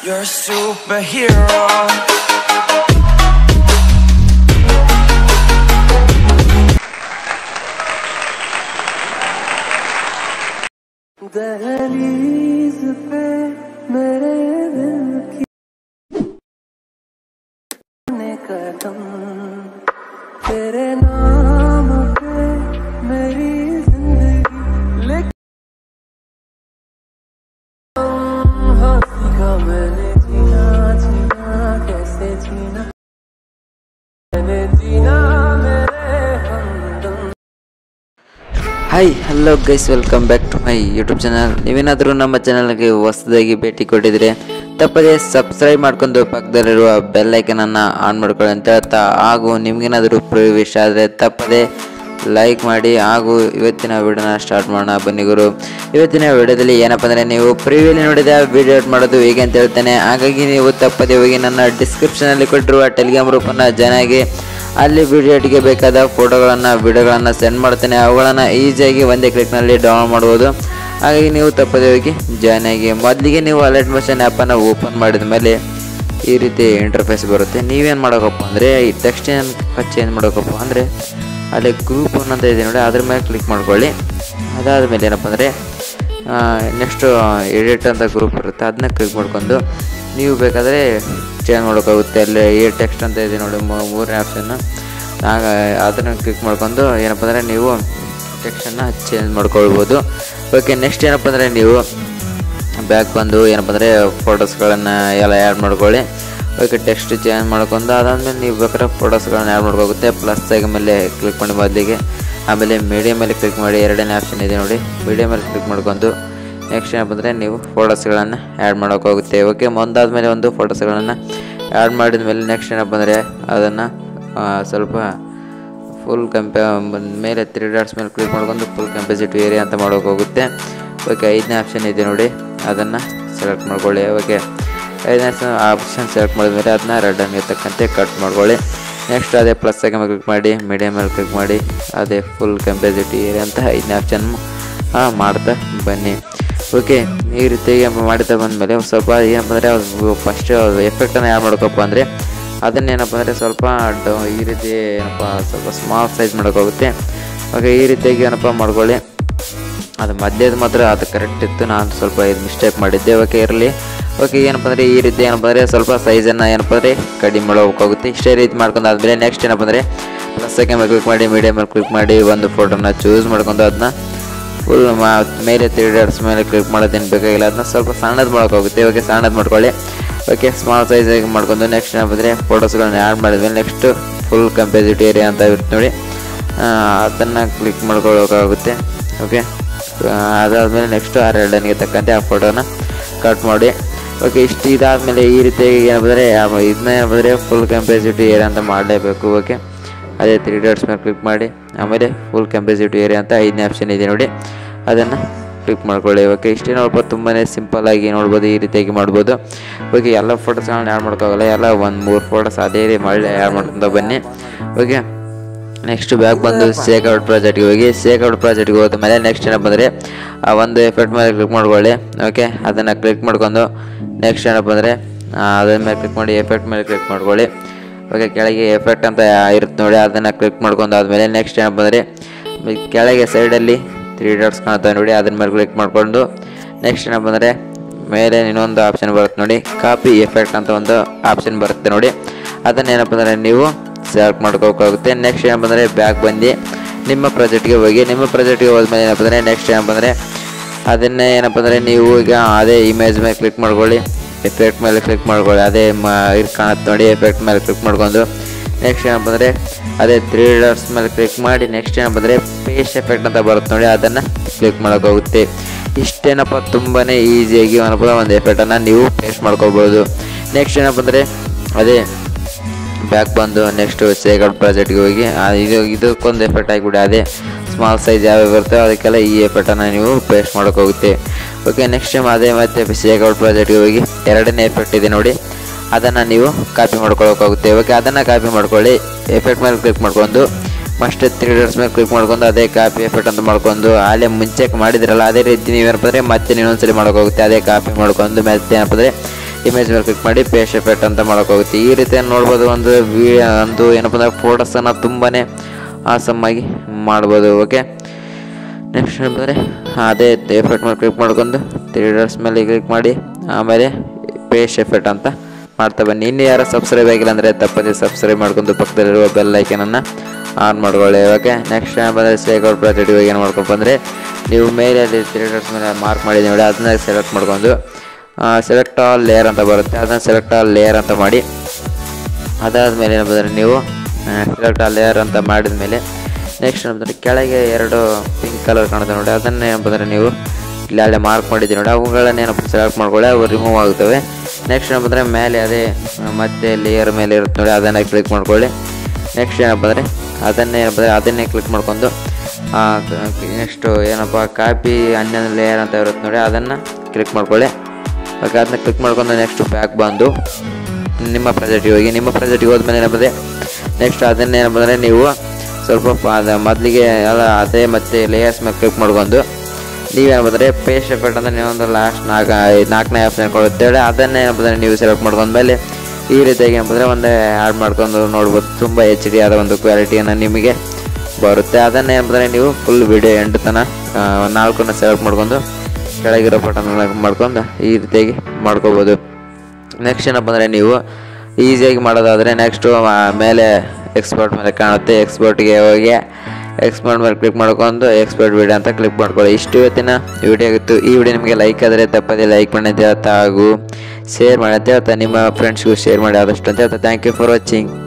You're a superhero. दहलीज पे मेरे दिल की ने कदम तेरे नाम पे मेरी जिंदगी लिख हाँ सीखा मैंने जीना जीना कैसे जीना मैंने जीना मेरे हमदम hi hello guys welcome back to my YouTube channel ನೀವೇನಾದರೂ ನಮ್ಮ ಚಾನಲ್ಗೆ ಹೊಸದಾಗಿ ಭೇಟಿ ಕೊಟ್ಟಿದ್ರೆ ತಪ್ಪದೆ ಸಬ್ಸ್ಕ್ರೈಬ್ ಮಾಡ್ಕೊಂಡು ಪಕ್ಕದಲ್ಲಿರುವ ಬೆಲ್ ಐಕನನ್ನು ಆನ್ ಮಾಡ್ಕೊಳ್ಳಿ ಅಂತ ಹೇಳ್ತಾ ಹಾಗೂ ನಿಮ್ಗೇನಾದರೂ ಪ್ರವೇಶ ಆದರೆ ತಪ್ಪದೆ ಲೈಕ್ ಮಾಡಿ ಹಾಗೂ ಇವತ್ತಿನ ವಿಡಿಯೋನ ಸ್ಟಾರ್ಟ್ ಮಾಡೋಣ ಬನ್ನಿ ಗುರು ಇವತ್ತಿನ ವಿಡಿಯೋದಲ್ಲಿ ಏನಪ್ಪ ಅಂದರೆ ನೀವು ಪ್ರಿವಿಯಲ್ಲಿ ನೋಡಿದ ವಿಡಿಯೋ ಮಾಡೋದು ಹೇಗೆ ಅಂತ ಹೇಳ್ತೇನೆ ಹಾಗಾಗಿ ನೀವು ತಪ್ಪದೆ ಹೋಗಿ ನನ್ನ ಡಿಸ್ಕ್ರಿಪ್ಷನಲ್ಲಿ ಕೊಟ್ಟಿರುವ ಟೆಲಿಗ್ರಾಮ್ ಗ್ರೂಪನ್ನು ಚೆನ್ನಾಗಿ ಅಲ್ಲಿ ವಿಡಿಯೋಟಿಗೆ ಬೇಕಾದ ಫೋಟೋಗಳನ್ನು ವಿಡಿಯೋಗಳನ್ನು ಸೆಂಡ್ ಮಾಡ್ತೇನೆ ಅವುಗಳನ್ನು ಈಸಿಯಾಗಿ ಒಂದೇ ಕ್ಲಿಕ್ನಲ್ಲಿ ಡೌನ್ಲೋಡ್ ಮಾಡ್ಬೋದು ಹಾಗಾಗಿ ನೀವು ತಪ್ಪದೇ ಹೋಗಿ ಜಾಯ್ನ್ ಆಗಿ ಮೊದಲಿಗೆ ನೀವು ಅಲರ್ಟ್ ಮೋಷನ್ ಆ್ಯಪನ್ನು ಓಪನ್ ಮಾಡಿದ ಮೇಲೆ ಈ ರೀತಿ ಇಂಟರ್ಫೇಸ್ ಬರುತ್ತೆ ನೀವೇನು ಮಾಡೋಕಪ್ಪ ಅಂದರೆ ಈ ಟೆಕ್ಸ್ಟ್ ಏನು ಚೇಂಜ್ ಮಾಡೋಕಪ್ಪ ಅಂದರೆ ಅಲ್ಲಿ ಗ್ರೂಪ್ ಒನ್ ಅಂತ ಇದೆ ನೋಡಿ ಅದ್ರ ಮೇಲೆ ಕ್ಲಿಕ್ ಮಾಡ್ಕೊಳ್ಳಿ ಅದಾದ ಮೇಲೆ ಏನಪ್ಪ ಅಂದರೆ ನೆಕ್ಸ್ಟು ಎಡಿಟ್ ಅಂತ ಗ್ರೂಪ್ ಇರುತ್ತೆ ಅದನ್ನ ಕ್ಲಿಕ್ ಮಾಡ್ಕೊಂಡು ನೀವು ಬೇಕಾದರೆ ಚೇಂಜ್ ಮಾಡೋಕ್ಕಾಗುತ್ತೆ ಅಲ್ಲಿ ಈ ಟೆಕ್ಸ್ಟ್ ಅಂತ ಇದೆ ನೋಡಿ ಮೂ- ಮೂರನೇ ಆಪ್ಷನ್ನು ಆಗ ಅದನ್ನು ಕ್ಲಿಕ್ ಮಾಡ್ಕೊಂಡು ಏನಪ್ಪ ಅಂದರೆ ನೀವು ಟೆಕ್ಸ್ಟನ್ನು ಚೇಂಜ್ ಮಾಡ್ಕೊಳ್ಬೋದು ಓಕೆ ನೆಕ್ಸ್ಟ್ ಏನಪ್ಪ ಅಂದರೆ ನೀವು ಬ್ಯಾಕ್ ಬಂದು ಏನಪ್ಪ ಅಂದರೆ ಫೋಟೋಸ್ಗಳನ್ನು ಎಲ್ಲ ಆ್ಯಡ್ ಮಾಡ್ಕೊಳ್ಳಿ ಓಕೆ ಟೆಕ್ಸ್ಟ್ ಚೇಂಜ್ ಮಾಡ್ಕೊಂಡು ಅದಾದಮೇಲೆ ನೀವು ಬೇಕಾದ್ರೆ ಫೋಟೋಸ್ಗಳನ್ನ ಆ್ಯಡ್ ಮಾಡ್ಕೋಗುತ್ತೆ ಪ್ಲಸ್ ಆಗಿ ಮೇಲೆ ಕ್ಲಿಕ್ ಮಾಡಿ ಮೊದಲಿಗೆ ಆಮೇಲೆ ಮೀಡಿಯಮ್ ಮೇಲೆ ಕ್ಲಿಕ್ ಮಾಡಿ ಎರಡನೇ ಆಪ್ಷನ್ ಇದೆ ನೋಡಿ ಮೀಡಿಯಮ್ ಮೇಲೆ ಕ್ಲಿಕ್ ಮಾಡ್ಕೊಂಡು ನೆಕ್ಸ್ಟ್ ಏನಪ್ಪ ಅಂದರೆ ನೀವು ಫೋಟೋಸ್ಗಳನ್ನು ಆ್ಯಡ್ ಮಾಡೋಕ್ಕೋಗುತ್ತೆ ಓಕೆ ಮುಂದಾದ್ಮೇಲೆ ಒಂದು ಫೋಟೋಸ್ಗಳನ್ನು ಆ್ಯಡ್ ಮಾಡಿದ ಮೇಲೆ ನೆಕ್ಸ್ಟ್ ಏನಪ್ಪ ಅಂದರೆ ಅದನ್ನು ಸ್ವಲ್ಪ ಫುಲ್ ಕಂಪೆ ಮೇಲೆ ತ್ರೀ ಡಾಟ್ಸ್ ಮೇಲೆ ಕ್ಲಿಕ್ ಮಾಡ್ಕೊಂಡು ಫುಲ್ ಕೆಂಪಸಿಟಿ ಏರಿಯಾ ಅಂತ ಮಾಡೋಕೆ ಹೋಗುತ್ತೆ ಓಕೆ ಐದನೇ ಆಪ್ಷನ್ ಇದೆ ನೋಡಿ ಅದನ್ನು ಸೆಲೆಕ್ಟ್ ಮಾಡ್ಕೊಳ್ಳಿ ಓಕೆ ಐದನೇ ಆಪ್ಷನ್ ಸೆಲೆಕ್ಟ್ ಮಾಡಿದ್ಮೇಲೆ ಅದನ್ನ ರೆಡ್ ಹಂಗೆ ತಕ್ಕಂತೆ ಕಟ್ ಮಾಡ್ಕೊಳ್ಳಿ ನೆಕ್ಸ್ಟ್ ಅದೇ ಪ್ಲಸ್ ಆಗಿ ಮೇಲೆ ಕ್ಲಿಕ್ ಮಾಡಿ ಮೀಡಿಯಮ್ ಮೇಲೆ ಕ್ಲಿಕ್ ಮಾಡಿ ಅದೇ ಫುಲ್ ಕೆಂಪಸಿಟಿ ಏರಿಯಾ ಅಂತ ಐದನೇ ಆಪ್ಷನ್ ಮಾಡ್ತಾ ಬನ್ನಿ ಓಕೆ ಈ ರೀತಿಯಾಗಿ ಮಾಡ್ತಾ ಬಂದಮೇಲೆ ಸ್ವಲ್ಪ ಏನಪ್ಪ ಅಂದರೆ ಫಸ್ಟ್ ಎಫೆಕ್ಟನ್ನು ಯಾರು ಮಾಡ್ಕಪ್ಪ ಅಂದರೆ ಅದನ್ನೇನಪ್ಪ ಅಂದರೆ ಸ್ವಲ್ಪ ಡ ಈ ರೀತಿ ಏನಪ್ಪ ಸ್ವಲ್ಪ ಸ್ಮಾಲ್ ಸೈಜ್ ಮಾಡೋಕ್ಕಾಗುತ್ತೆ ಓಕೆ ಈ ರೀತಿಯಾಗಿ ಏನಪ್ಪ ಮಾಡ್ಕೊಳ್ಳಿ ಅದು ಮಧ್ಯದ ಮಾತ್ರ ಅದು ಕರೆಕ್ಟ್ ಇತ್ತು ನಾನು ಸ್ವಲ್ಪ ಇದು ಮಿಸ್ಟೇಕ್ ಮಾಡಿದ್ದೆ ಓಕೆ ಇರಲಿ ಓಕೆ ಏನಪ್ಪ ಅಂದರೆ ಈ ರೀತಿ ಏನಪ್ಪ ಅಂದರೆ ಸ್ವಲ್ಪ ಸೈಜನ್ನು ಏನಪ್ಪ ಅಂದರೆ ಕಡಿಮೆ ಮಾಡೋಕ್ಕಾಗುತ್ತೆ ಇಷ್ಟೇ ರೀತಿ ಮಾಡ್ಕೊಂಡು ಆದಮೇಲೆ ನೆಕ್ಸ್ಟ್ ಏನಪ್ಪ ಅಂದರೆ ಪ್ಲಸ್ ಮೇಲೆ ಕ್ಲಿಕ್ ಮಾಡಿ ಮೀಡಿಯಮ್ ಮೇಲೆ ಕ್ಲಿಕ್ ಮಾಡಿ ಒಂದು ಫೋಟೋನ ಚೂಸ್ ಮಾಡ್ಕೊಂಡು ಅದನ್ನ ಫುಲ್ ಮೇಲೆ ತ್ರೀ ಡಾಟ್ಸ್ ಮೇಲೆ ಕ್ಲಿಕ್ ಮಾಡೋದೇನು ಬೇಕಾಗಿಲ್ಲ ಅದನ್ನ ಸ್ವಲ್ಪ ಸಣ್ಣದು ಮಾಡೋಕ್ಕಾಗುತ್ತೆ ಓಕೆ ಸಣ್ಣದು ಮಾಡ್ಕೊಳ್ಳಿ ಓಕೆ ಸ್ಮಾಲ್ ಸೈಜಾಗಿ ಮಾಡ್ಕೊಂಡು ನೆಕ್ಸ್ಟ್ ಏನಂದರೆ ಫೋಟೋಸ್ಗಳನ್ನ ಆ್ಯಡ್ ಮಾಡಿದ್ಮೇಲೆ ನೆಕ್ಸ್ಟ್ ಫುಲ್ ಕಂಪೇಸಿಟಿ ಏರಿಯಾ ಅಂತ ಇರುತ್ತೆ ನೋಡಿ ಅದನ್ನು ಕ್ಲಿಕ್ ಮಾಡ್ಕೊಳ್ಳೋಕ್ಕಾಗುತ್ತೆ ಓಕೆ ಅದಾದಮೇಲೆ ನೆಕ್ಸ್ಟು ಆ ರೆಡನಿಗೆ ತಕ್ಕಂತೆ ಆ ಫೋಟೋನ ಕಟ್ ಮಾಡಿ ಓಕೆ ಇಷ್ಟು ಇದಾದಮೇಲೆ ಈ ರೀತಿಯಾಗಿ ಏನಂದರೆ ಇದನ್ನ ಏನಂದರೆ ಫುಲ್ ಕೆಂಪಸಿಟಿ ಏರಿಯಾ ಅಂತ ಮಾಡಲೇಬೇಕು ಓಕೆ ಅದೇ ತ್ರೀ ಡಾಟ್ಸ್ ಮೇಲೆ ಕ್ಲಿಕ್ ಮಾಡಿ ಆಮೇಲೆ ಫುಲ್ ಕೆಂಪಸಿಟಿ ಏರಿಯಾ ಅಂತ ಐದನೇ ಆಪ್ಷನ್ ಇದೆ ನೋಡಿ ಅದನ್ನು ಕ್ಲಿಕ್ ಮಾಡ್ಕೊಳ್ಳಿ ಓಕೆ ಇಷ್ಟೇ ನೋಡ್ಬೋದು ತುಂಬಾ ಸಿಂಪಲ್ಲಾಗಿ ನೋಡ್ಬೋದು ಈ ರೀತಿಯಾಗಿ ಮಾಡ್ಬೋದು ಓಕೆ ಎಲ್ಲ ಫೋಟೋಸ್ಗಳನ್ನ ಆ್ಯಡ್ ಮಾಡ್ಕೋಗಲ್ಲ ಎಲ್ಲ ಒಂದು ಮೂರು ಫೋಟೋಸ್ ಅದೇ ರೀತಿ ಮಾಡಿ ಆ್ಯಡ್ ಮಾಡ್ಕೊತ ಬನ್ನಿ ಓಕೆ ನೆಕ್ಸ್ಟ್ ಬ್ಯಾಕ್ ಬಂದು ಸೇಕ್ ಔಟ್ ಪ್ರಾಜೆಕ್ಟ್ಗೆ ಹೋಗಿ ಸೇಕ್ ಔಟ್ ಪ್ರಾಜೆಕ್ಟ್ಗೆ ಹೋದ ಮೇಲೆ ನೆಕ್ಸ್ಟ್ ಏನಪ್ಪ ಬಂದರೆ ಆ ಒಂದು ಎಫೆಕ್ಟ್ ಮೇಲೆ ಕ್ಲಿಕ್ ಮಾಡ್ಕೊಳ್ಳಿ ಓಕೆ ಅದನ್ನು ಕ್ಲಿಕ್ ಮಾಡ್ಕೊಂಡು ನೆಕ್ಸ್ಟ್ ಏನಪ್ಪ ಅಂದರೆ ಅದ್ರ ಮೇಲೆ ಕ್ಲಿಕ್ ಮಾಡಿ ಎಫೆಕ್ಟ್ ಮೇಲೆ ಕ್ಲಿಕ್ ಮಾಡ್ಕೊಳ್ಳಿ ಓಕೆ ಕೆಳಗೆ ಎಫೆಕ್ಟ್ ಅಂತ ಇರುತ್ತೆ ನೋಡಿ ಅದನ್ನು ಕ್ಲಿಕ್ ಮಾಡ್ಕೊಂಡು ಆದಮೇಲೆ ನೆಕ್ಸ್ಟ್ ಏನಪ್ಪ ಅಂದರೆ ಕೆಳಗೆ ಸೈಡಲ್ಲಿ ತ್ರೀ ಡಾಟ್ಸ್ ಕಾಣ್ತವೆ ನೋಡಿ ಅದ್ರ ಮೇಲೆ ಕ್ಲಿಕ್ ಮಾಡಿಕೊಂಡು ನೆಕ್ಸ್ಟ್ ಏನಪ್ಪ ಅಂದರೆ ಮೇಲೆ ಇನ್ನೊಂದು ಆಪ್ಷನ್ ಬರುತ್ತೆ ನೋಡಿ ಕಾಪಿ ಎಫೆಕ್ಟ್ ಅಂತ ಒಂದು ಆಪ್ಷನ್ ಬರುತ್ತೆ ನೋಡಿ ಅದನ್ನ ಏನಪ್ಪ ಅಂದರೆ ನೀವು ಸೆಲೆಕ್ಟ್ ಮಾಡ್ಕೋಬೇಕಾಗುತ್ತೆ ನೆಕ್ಸ್ಟ್ ಏನಪ್ಪ ಅಂದರೆ ಬ್ಯಾಕ್ ಬಂದು ನಿಮ್ಮ ಪ್ರಾಜೆಕ್ಟ್ಗೆ ಹೋಗಿ ನಿಮ್ಮ ಪ್ರಾಜೆಕ್ಟ್ಗೆ ಹೋದ್ಮೇಲೆ ಏನಪ್ಪ ಅಂದರೆ ನೆಕ್ಸ್ಟ್ ಏನಪ್ಪ ಅಂದರೆ ಅದನ್ನೇ ಏನಪ್ಪ ಅಂದರೆ ನೀವು ಈಗ ಅದೇ ಇಮೇಜ್ ಮೇಲೆ ಕ್ಲಿಕ್ ಮಾಡ್ಕೊಳ್ಳಿ ಎಫೆಕ್ಟ್ ಮೇಲೆ ಕ್ಲಿಕ್ ಮಾಡ್ಕೊಳ್ಳಿ ಅದೇ ಮ ಇದು ಕಾಣುತ್ತೆ ನೋಡಿ ಎಫೆಕ್ಟ್ ಮೇಲೆ ಕ್ಲಿಕ್ ಮಾಡ್ಕೊಂಡು ನೆಕ್ಸ್ಟ್ ಏನಪ್ಪ ಅಂದರೆ ಅದೇ ತ್ರೀ ಡಾಟ್ಸ್ ಮೇಲೆ ಕ್ಲಿಕ್ ಮಾಡಿ ನೆಕ್ಸ್ಟ್ ಏನಪ್ಪ ಅಂದರೆ ಪೇಸ್ಟ್ ಎಫೆಕ್ಟ್ ಅಂತ ಬರುತ್ತೆ ನೋಡಿ ಅದನ್ನು ಕ್ಲಿಕ್ ಮಾಡೋಕ್ಕಾಗುತ್ತೆ ಇಷ್ಟೇನಪ್ಪ ತುಂಬಾ ಈಸಿಯಾಗಿ ಏನಪ್ಪ ಒಂದು ಎಫೆಕ್ಟನ್ನು ನೀವು ಪೇಸ್ಟ್ ಮಾಡ್ಕೋಬೋದು ನೆಕ್ಸ್ಟ್ ಏನಪ್ಪ ಅಂದರೆ ಅದೇ ಬ್ಯಾಕ್ ಬಂದು ನೆಕ್ಸ್ಟ್ ಸೇಗಡ್ ಪ್ರಾಜೆಕ್ಟ್ಗೆ ಹೋಗಿ ಆ ಇದು ಇದಕ್ಕೊಂದು ಎಫೆಕ್ಟ್ ಆಗಿಬಿಡಿ ಅದೇ ಸ್ಮಾಲ್ ಸೈಜ್ ಯಾವ್ಯಾವ ಬರ್ತವೆ ಅದಕ್ಕೆಲ್ಲ ಈ ಎಫೆಕ್ಟನ್ನು ನೀವು ಪೇಸ್ಟ್ ಮಾಡೋಕ್ಕೋಗುತ್ತೆ ಓಕೆ ನೆಕ್ಸ್ಟ್ ಟೈಮ್ ಅದೇ ಮತ್ತೆ ಸೇಗೌಟ್ ಪ್ರಾಜೆಕ್ಟ್ಗೆ ಹೋಗಿ ಎರಡನೇ ಎಫೆಕ್ಟ್ ಇದೆ ನೋಡಿ ಅದನ್ನು ನೀವು ಕಾಪಿ ಮಾಡ್ಕೊಳ್ಳೋಕ್ಕಾಗುತ್ತೆ ಓಕೆ ಅದನ್ನು ಕಾಪಿ ಮಾಡ್ಕೊಳ್ಳಿ ಎಫೆಕ್ಟ್ ಮೇಲೆ ಕ್ಲಿಕ್ ಮಾಡ್ಕೊಂಡು ಫಸ್ಟ್ ತ್ರೀ ಡಾಟ್ಸ್ ಮೇಲೆ ಕ್ಲಿಕ್ ಮಾಡ್ಕೊಂಡು ಅದೇ ಕಾಪಿ ಎಫೆಕ್ಟ್ ಅಂತ ಮಾಡ್ಕೊಂಡು ಅಲ್ಲೇ ಮುಂಚೆ ಮಾಡಿದ್ರಲ್ಲ ಅದೇ ರೀತಿ ನೀವೇನಪ್ಪ ಅಂದರೆ ಮತ್ತೆ ಇನ್ನೊಂದ್ಸಲಿ ಮಾಡೋಕ್ಕಾಗುತ್ತೆ ಅದೇ ಕಾಪಿ ಮಾಡ್ಕೊಂಡು ಮತ್ತೆ ಏನಪ್ಪ ಅಂದರೆ ಇಮೇಜ್ ಮೇಲೆ ಕ್ಲಿಕ್ ಮಾಡಿ ಪೇಸ್ಟ್ ಎಫೆಕ್ಟ್ ಅಂತ ಮಾಡೋಕ್ಕೋಗುತ್ತೆ ಈ ರೀತಿ ನೋಡ್ಬೋದು ಒಂದು ವಿ ಒಂದು ಏನಪ್ಪ ಅಂದರೆ ಫೋಟೋಸನ್ನು ತುಂಬಾ ಆಸಮ್ಮಾಗಿ ಮಾಡ್ಬೋದು ಓಕೆ ನೆಕ್ಸ್ಟ್ ಏನಂದರೆ ಅದೇ ಎಫೆಕ್ಟ್ ಮೇಲೆ ಕ್ಲಿಕ್ ಮಾಡ್ಕೊಂಡು ತ್ರೀ ಡಾಟ್ಸ್ ಮೇಲೆ ಕ್ಲಿಕ್ ಮಾಡಿ ಆಮೇಲೆ ಪೇಸ್ಟ್ ಎಫೆಕ್ಟ್ ಅಂತ ಮಾಡ್ತಾ ಬನ್ನಿ ಇನ್ನು ಯಾರು ಸಬ್ಸ್ಕ್ರೈಬ್ ಆಗಿಲ್ಲ ಅಂದರೆ ತಪ್ಪದೆ ಸಬ್ಸ್ಕ್ರೈಬ್ ಮಾಡ್ಕೊಂಡು ಪಕ್ಕದಲ್ಲಿರುವ ಬೆಲ್ ಐಕನನ್ನು ಆನ್ ಮಾಡ್ಕೊಳ್ಳಿ ಓಕೆ ನೆಕ್ಸ್ಟ್ ಬಂದರೆ ಸೇಕೌಟ್ ಪ್ರಾಜೆಕ್ಟ್ ಇವಾಗ ಏನು ಮಾಡ್ಕೊಂಡು ಬಂದರೆ ನೀವು ಮೇಲೆ ಅಲ್ಲಿ ತ್ರೀ ಡಾಟ್ಸ್ ಮೇಲೆ ಮಾರ್ಕ್ ಮಾಡಿದ್ದೀವಿ ನೋಡಿ ಅದನ್ನ ಸೆಲೆಕ್ಟ್ ಮಾಡ್ಕೊಂಡು ಸೆಲೆಕ್ಟ್ ಆಲ್ ಲೇಯರ್ ಅಂತ ಬರುತ್ತೆ ಅದನ್ನು ಸೆಲೆಕ್ಟ್ ಆಲ್ ಲೇಯರ್ ಅಂತ ಮಾಡಿ ಅದಾದಮೇಲೆ ಏನಂದರೆ ನೀವು ಸೆಲೆಕ್ಟ್ ಆ ಲೇಯರ್ ಅಂತ ಮಾಡಿದ ಮೇಲೆ ನೆಕ್ಸ್ಟ್ ಏನಂದರೆ ಕೆಳಗೆ ಎರಡು ಪಿಂಕ್ ಕಲರ್ ಕಾಣುತ್ತೆ ನೋಡಿ ಅದನ್ನು ಏನಂದರೆ ನೀವು ಇಲ್ಲಿ ಅಲ್ಲೇ ಮಾರ್ಕ್ ಮಾಡಿದ್ದೀವಿ ನೋಡಿ ಅವುಗಳನ್ನ ಏನಪ್ಪ ಸೆಲೆಕ್ಟ್ ಮಾಡ್ಕೊಳ್ಳಿ ಅವು ರಿಮೂವ್ ಆಗ್ತವೆ ನೆಕ್ಸ್ಟ್ ಏನಂದರೆ ಮೇಲೆ ಅದೇ ಆ, ಮತ್ತೆ ಲೇಯರ್ ಮೇಲೆ ಇರುತ್ತೆ ನೋಡಿ ಅದನ್ನು ಕ್ಲಿಕ್ ಮಾಡ್ಕೊಳ್ಳಿ ನೆಕ್ಸ್ಟ್ ಏನಪ್ಪ ಅಂದರೆ ಅದನ್ನೇ ಏನಪ್ಪ ಅಂದರೆ ಅದನ್ನೇ ಕ್ಲಿಕ್ ಮಾಡ್ಕೊಂಡು ನೆಕ್ಸ್ಟು ಏನಪ್ಪ ಕಾಪಿ ಹನ್ನೊಂದು ಲೇಯರ್ ಅಂತ ಇರುತ್ತೆ ನೋಡಿ ಅದನ್ನು ಕ್ಲಿಕ್ ಮಾಡ್ಕೊಳ್ಳಿ ಓಕೆ ಅದನ್ನ ಕ್ಲಿಕ್ ಮಾಡ್ಕೊಂಡು ನೆಕ್ಸ್ಟ್ ಬ್ಯಾಕ್ ಬಂದು ನಿಮ್ಮ ಪ್ರಾಜೆಕ್ಟಿಗೆ ಹೋಗಿ ನಿಮ್ಮ ಪ್ರಾಜೆಕ್ಟಿಗೆ ಹೋದ್ಮೇಲೆ ಏನಪ್ಪದೆ ನೆಕ್ಸ್ಟ್ ಅದನ್ನೇ ಏನಪ್ಪಂದರೆ ನೀವು ಸ್ವಲ್ಪ ಪ- ಅದ ಮೊದಲಿಗೆ ಎಲ್ಲ ಅದೇ ಮತ್ತು ಲೇಯರ್ಸ್ ಮೇಲೆ ಕ್ಲಿಕ್ ಮಾಡ್ಕೊಂಡು ನೀವೇನಂದ್ರೆ ಪೇಸ್ಟ್ ಎಫೆಕ್ಟ್ ಅಂತ ನೀವೊಂದು ಲಾಸ್ಟ್ ನಾಲ್ಕು ನಾಲ್ಕನೇ ಆಪ್ಷನ್ ಕೊಡುತ್ತೇಳಿ ಅದನ್ನೇ ಏನಪ್ಪಂದರೆ ನೀವು ಸೆಲೆಕ್ಟ್ ಮಾಡ್ಕೊಂಡ್ಮೇಲೆ ಈ ರೀತಿಯಾಗಿ ಏನಪ್ಪಂದರೆ ಒಂದು ಆ್ಯಡ್ ಮಾಡ್ಕೊಂಡು ನೋಡ್ಬೋದು ತುಂಬ ಎಚ್ ಡಿ ಆದ ಒಂದು ಕ್ವಾಲಿಟಿಯನ್ನು ನಿಮಗೆ ಬರುತ್ತೆ ಅದನ್ನೇ ಏನಂದರೆ ನೀವು ಫುಲ್ ವಿಡಿಯೋ ಎಂಟು ತನಕ ನಾಲ್ಕನ್ನು ಸೆಲೆಕ್ಟ್ ಮಾಡ್ಕೊಂಡು ಕೆಳಗಿರೋ ಬಟನ್ ಮಾಡ್ಕೊಂಡು ಈ ರೀತಿಯಾಗಿ ಮಾಡ್ಕೋಬೋದು ನೆಕ್ಸ್ಟ್ ಏನಪ್ಪ ಅಂದರೆ ನೀವು ಈಸಿಯಾಗಿ ಮಾಡೋದಾದರೆ ನೆಕ್ಸ್ಟು ಮೇಲೆ ಎಕ್ಸ್ಪೋರ್ಟ್ ಮೇಲೆ ಕಾಣುತ್ತೆ ಎಕ್ಸ್ಪೋರ್ಟ್ಗೆ ಹೋಗಿ ಎಕ್ಸ್ಪೋರ್ಟ್ ಮೇಲೆ ಕ್ಲಿಕ್ ಮಾಡ್ಕೊಂಡು ಎಕ್ಸ್ಪೋರ್ಟ್ ವಿಡಿಯೋ ಅಂತ ಕ್ಲಿಕ್ ಮಾಡ್ಕೊಳ್ಳಿ ಇಷ್ಟು ಇವತ್ತಿನ ವಿಡಿಯೋ ಆಗಿತ್ತು ಈ ವಿಡಿಯೋ ನಿಮಗೆ ಲೈಕ್ ಆದರೆ ತಪ್ಪದೆ ಲೈಕ್ ಮಾಡಿ ಅಂತ ಹೇಳ್ತಾ ಹಾಗೂ ಶೇರ್ ಮಾಡಿ ಅಂತ ಹೇಳ್ತಾ ನಿಮ್ಮ ಫ್ರೆಂಡ್ಸ್ಗೂ ಶೇರ್ ಮಾಡಿ ಆದಷ್ಟು ಅಂತ ಹೇಳ್ತಾ ಥ್ಯಾಂಕ್ ಯು ಫಾರ್ ವಾಚಿಂಗ್